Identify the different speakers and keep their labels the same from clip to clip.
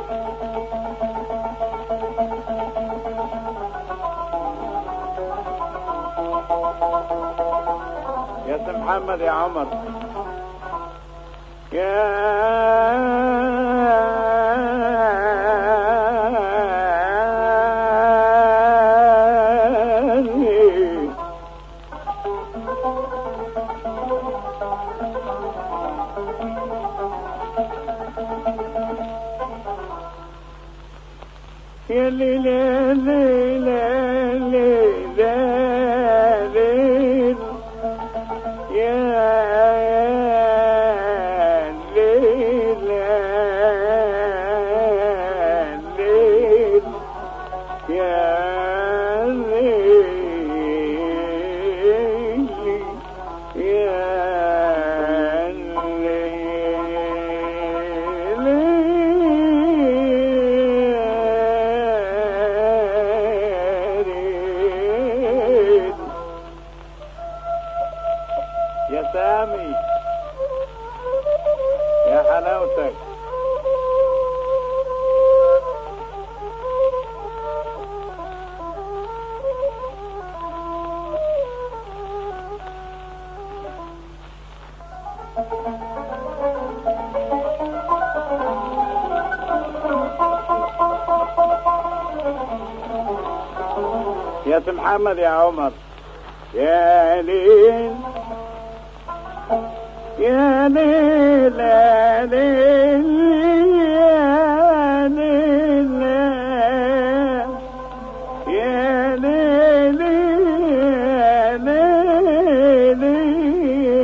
Speaker 1: يا سي محمد يا عمر يا يا ليلى ليلى ليلى ليل يا ليلى ليل يا ليل يا ليل يا سامي يا حلاوتك يا سي محمد يا عمر يا ليل يا ليل يا ليل يا ليل يا ليل يا ليل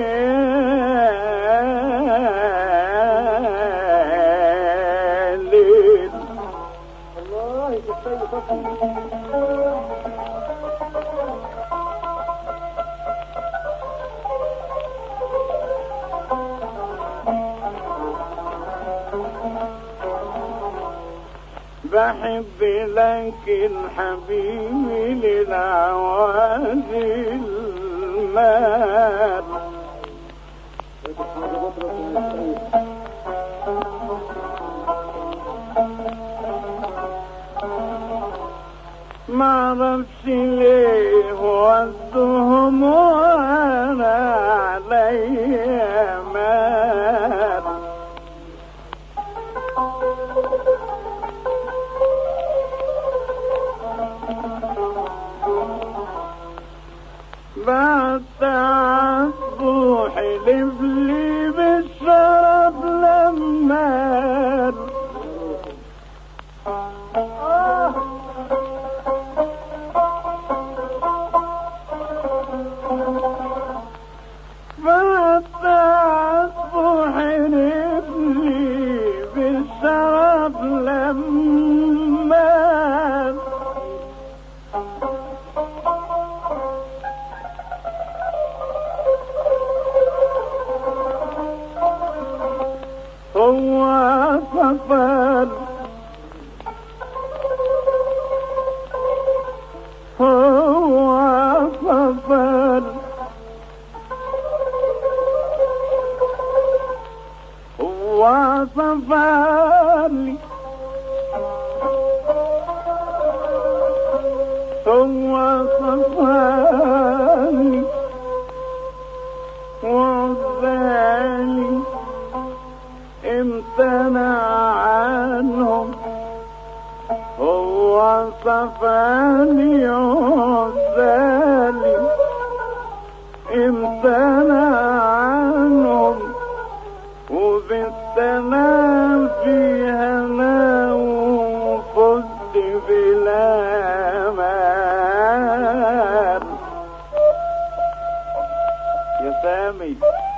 Speaker 1: يا ليل
Speaker 2: الله يكفي فصل
Speaker 1: بحب لكن حبيبي للعوازي المال ما عرفش ليه ودهم وانا عليا مال بعد تعبه حلف لي بالشرف لما بعد تعبه حلف لي بالشرف لما هو سفر هو سفر هو سفر هو سفر وعزالي امتنع عنهم هو صفاني عزالي امتنع عنهم وبالسلام في هنا وفزت بالامان يا سامي